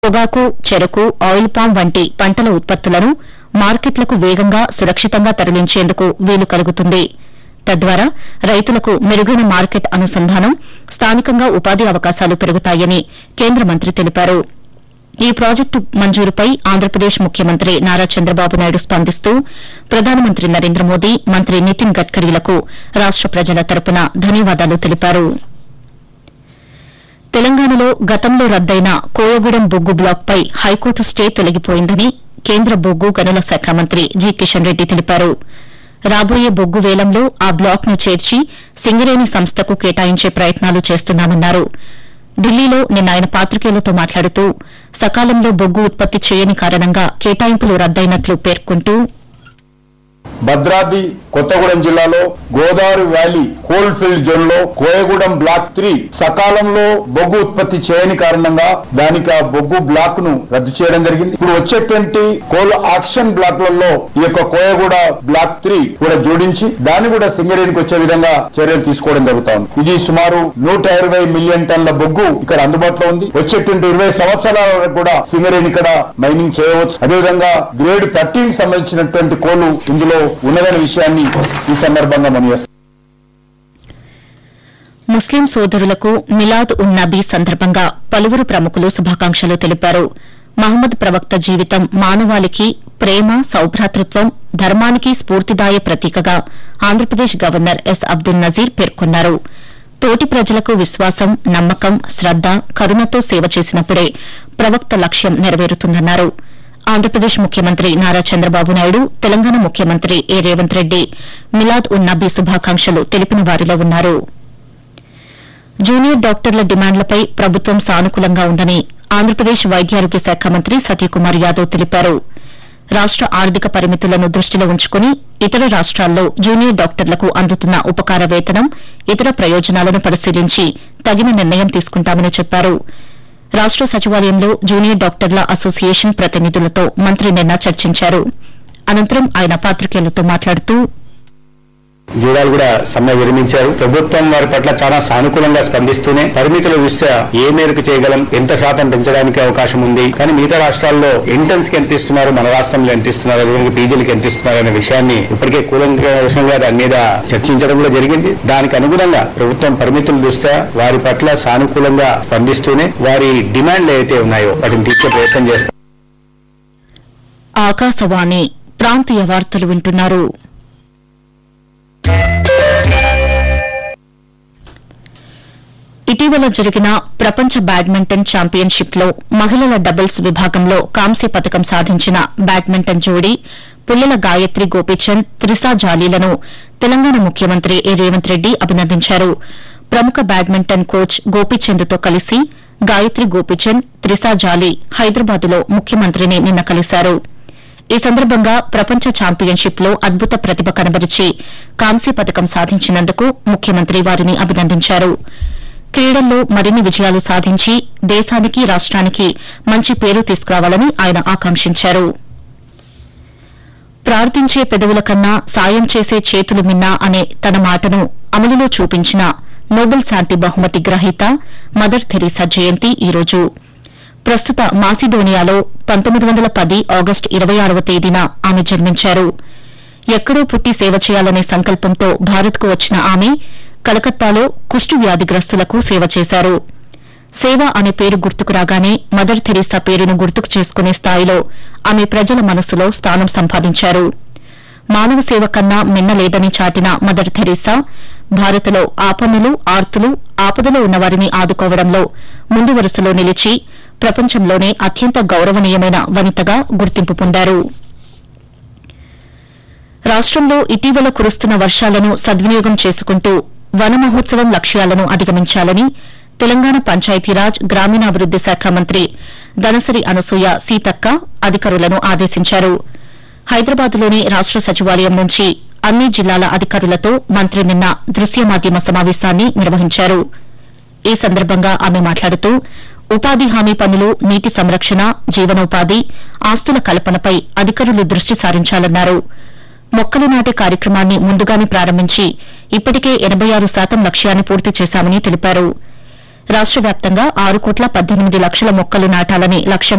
పొగాకు చెరకు oil palm వంటి పంటల ఉత్పత్తులను మార్కెట్లకు వేగంగా సురక్షితంగా తరలించేందుకు వీలు కలుగుతుంది తద్వారా రైతులకు మెరుగైన మార్కెట్ అనుసంధానం స్థానికంగా ఉపాధి అవకాశాలు పెరుగుతాయని కేంద్ర మంత్రి తెలిపారు ఈ ప్రాజెక్టు మంజూరుపై ఆంధ్రప్రదేశ్ ముఖ్యమంత్రి నారా చంద్రబాబు నాయుడు స్పందిస్తూ ప్రధానమంత్రి నరేంద్ర మోదీ మంత్రి నితిన్ గడ్కరీలకు రాష్ట ప్రజల తరపున ధన్యవాదాలు తెలిపారు తెలంగాణలో గతంలో రద్దయిన కోయగూడెం బొగ్గు బ్లాక్పై హైకోర్టు స్టే తొలగిపోయిందని కేంద్ర బొగ్గు గనుల శాఖ మంత్రి జి కిషన్ రెడ్డి తెలిపారు రాబోయే బొగ్గు వేలంలో ఆ బ్లాక్ను చేర్చి సింగరేణి సంస్థకు కేటాయించే ప్రయత్నాలు చేస్తున్నామన్నారు ఢిల్లీలో నిన్న ఆయన పాత్రికేయులతో మాట్లాడుతూ సకాలంలో బొగ్గు ఉత్పత్తి చేయని కారణంగా కేటాయింపులు రద్దయినట్లు పేర్కొంటూ భద్రాద్రి కొత్తగూడెం జిల్లాలో Godavari valley coal field zone లో కోయగూడెం బ్లాక్ త్రీ సకాలంలో బొగ్గు ఉత్పత్తి చేయని కారణంగా దానికి ఆ బొగ్గు బ్లాక్ ను రద్దు చేయడం జరిగింది ఇప్పుడు వచ్చేటువంటి కోల్ ఆక్షన్ బ్లాక్లలో ఈ యొక్క కోయగూడ బ్లాక్ త్రీ కూడా జోడించి దాన్ని కూడా సింగరేణికి వచ్చే విధంగా చర్యలు తీసుకోవడం జరుగుతా ఉంది ఇది సుమారు నూట ఇరవై మిలియన్ టన్ల బొగ్గు ఇక్కడ అందుబాటులో ఉంది వచ్చేటువంటి ఇరవై సంవత్సరాల వరకు కూడా సింగరేణి ఇక్కడ మైనింగ్ చేయవచ్చు అదేవిధంగా గ్రేడ్ థర్టీన్ సంబంధించినటువంటి కోలు ఇందులో ఉన్నదనే విషయాన్ని ఈ సందర్భంగా మనం ముస్లిం సోదరులకు మిలాద్ ఉన్ నబీ సందర్భంగా పలువురు ప్రముఖులు శుభాకాంక్షలు తెలిపారు మహమ్మద్ ప్రవక్త జీవితం మానవాళికి ప్రేమ సౌభ్రాతృత్వం ధర్మానికి స్ఫూర్తిదాయ ప్రతీకగా ఆంధ్రప్రదేశ్ గవర్నర్ ఎస్ అబ్దుల్ నజీర్ పేర్కొన్నారు తోటి ప్రజలకు విశ్వాసం నమ్మకం శ్రద్ద కరుణతో సేవ చేసినప్పుడే ప్రవక్త లక్ష్యం నెరవేరుతుందన్నారు ఆంధ్రప్రదేశ్ ముఖ్యమంత్రి నారా చంద్రబాబు నాయుడు తెలంగాణ ముఖ్యమంత్రి ఏ రేవంత్ రెడ్డి మిలాద్ ఉన్ నబీ శుభాకాంక్షలు తెలిపిన వారిలో ఉన్నారు జూనియర్ డాక్టర్ల డిమాండ్లపై ప్రభుత్వం సానుకూలంగా ఉందని ఆంధ్రప్రదేశ్ వైద్యారోగ్య శాఖ మంత్రి సత్యకుమార్ యాదవ్ తెలిపారు రాష్ట ఆర్థిక పరిమితులను దృష్టిలో ఉంచుకుని ఇతర రాష్ట్రాల్లో జూనియర్ డాక్టర్లకు అందుతున్న ఉపకార వేతనం ఇతర ప్రయోజనాలను పరిశీలించి తగిన నిర్ణయం తీసుకుంటామని చెప్పారు రాష్ట సచివాలయంలో జూనియర్ డాక్టర్ల అసోసియేషన్ ప్రతినిధులతో మంత్రి నిన్న చర్చించారు అనంతరం ఆయన పాత్రికేయులతో మాట్లాడుతూ జూడాలు కూడా సమ్మె విరమించారు ప్రభుత్వం వారి పట్ల చాలా సానుకూలంగా స్పందిస్తూనే పరిమితుల దృష్ట్యా ఏ మేరకు చేయగలం ఎంత శాతం పెంచడానికి అవకాశం ఉంది కానీ మిగతా రాష్ట్రాల్లో ఎంట్రన్స్ కి ఎంత ఇస్తున్నారు మన రాష్ట్రంలో ఎంత ఇస్తున్నారు అదేవిధంగా పీజీలకు ఎంత ఇస్తున్నారు అనే విషయాన్ని ఇప్పటికే కూలంకషంగా దాని మీద చర్చించడం కూడా జరిగింది దానికి అనుగుణంగా ప్రభుత్వం పరిమితుల దృష్ట్యా వారి పట్ల సానుకూలంగా స్పందిస్తూనే వారి డిమాండ్లు ఏవైతే ఉన్నాయో వాటిని తీర్చే ప్రయత్నం చేస్తారు ఆకాశవాణి ప్రాంతీయ వార్తలు వింటున్నారు ఇటీవల జరిగిన ప్రపంచ బ్యాడ్మింటన్ ఛాంపియన్షిప్ లో మహిళల డబుల్స్ విభాగంలో కాంస్య పథకం సాధించిన బ్యాడ్మింటన్ జోడీ పుల్లెల గాయత్రి గోపీచంద్ త్రిసా జాలీలను తెలంగాణ ముఖ్యమంత్రి ఏ రేవంత్ రెడ్డి అభినందించారు ప్రముఖ బ్యాడ్మింటన్ కోచ్ గోపీచంద్ తో కలిసి గాయత్రి గోపీచంద్ త్రిసా జాలీ హైదరాబాద్లో ముఖ్యమంత్రిని నిన్న కలిశారు ఈ సందర్భంగా ప్రపంచ ఛాంపియన్షిప్ లో అద్భుత ప్రతిభ కనబరిచి కాంస్య పథకం సాధించినందుకు ముఖ్యమంత్రి వారిని అభినందించారు క్రీడల్లో మరిన్ని విజయాలు సాధించి దేశానికి రాష్ట్రానికి మంచి పేరు తీసుకురావాలని ఆయన ఆకాంక్షించారు ప్రార్థించే పెదవుల కన్నా సాయం చేసే చేతులు మిన్నా అనే తన మాటను అమలులో చూపించిన నోబెల్ శాంతి బహుమతి గ్రహీత మదర్ థెరీసా జయంతి ఈ రోజు ప్రస్తుత మాసిడోనియాలో పంతొమ్మిది వందల పది ఆగస్టు ఇరవై ఆరవ తేదీన ఆమె జన్మించారు ఎక్కడో పుట్టి సేవ చేయాలనే సంకల్పంతో భారత్కు వచ్చిన ఆమె కలకత్తాలో కుష్టు వ్యాధిగ్రస్తులకు సేవ చేశారు సేవ అనే పేరు గుర్తుకు రాగానే మదర్ థెరీసా పేరును గుర్తుకు చేసుకునే స్థాయిలో ఆమె ప్రజల మనసులో స్థానం సంపాదించారు మానవ సేవ కన్నా మిన్నలేదని చాటిన మదర్ థెరీసా భారత్లో ఆపన్నులు ఆర్తులు ఆపదలో ఉన్నవారిని ఆదుకోవడంలో ముందు వరుసలో నిలిచి ప్రపంచంలోనే అత్యంత గౌరవనీయమైన వనితగా గుర్తింపు పొందారు రాష్టంలో ఇటీవల కురుస్తున్న వర్షాలను సద్వినియోగం చేసుకుంటూ వన మహోత్సవం లక్ష్యాలను అధిగమించాలని తెలంగాణ పంచాయతీరాజ్ గ్రామీణాభివృద్ది శాఖ మంత్రి దనసరి అనసూయ సీతక్క అధికారులను ఆదేశించారు హైదరాబాద్లోని రాష్ట సచివాలయం నుంచి అన్ని జిల్లాల అధికారులతో మంత్రి నిన్న దృశ్య మాధ్యమ సమావేశాన్ని నిర్వహించారు ఈ సందర్భంగా ఆమె మాట్లాడుతూ ఉపాధి హామీ పనులు నీటి సంరక్షణ జీవనోపాధి ఆస్తుల కల్పనపై అధికారులు దృష్టి సారించాలన్నారు మొక్కలు నాటే కార్యక్రమాన్ని ముందుగానే ప్రారంభించి ఇప్పటికే ఎనబై ఆరు శాతం లక్ష్యాన్ని పూర్తి చేశామని తెలిపారు రాష్ట వ్యాప్తంగా ఆరు కోట్ల పద్దెనిమిది లక్షల మొక్కలు నాటాలని లక్ష్యం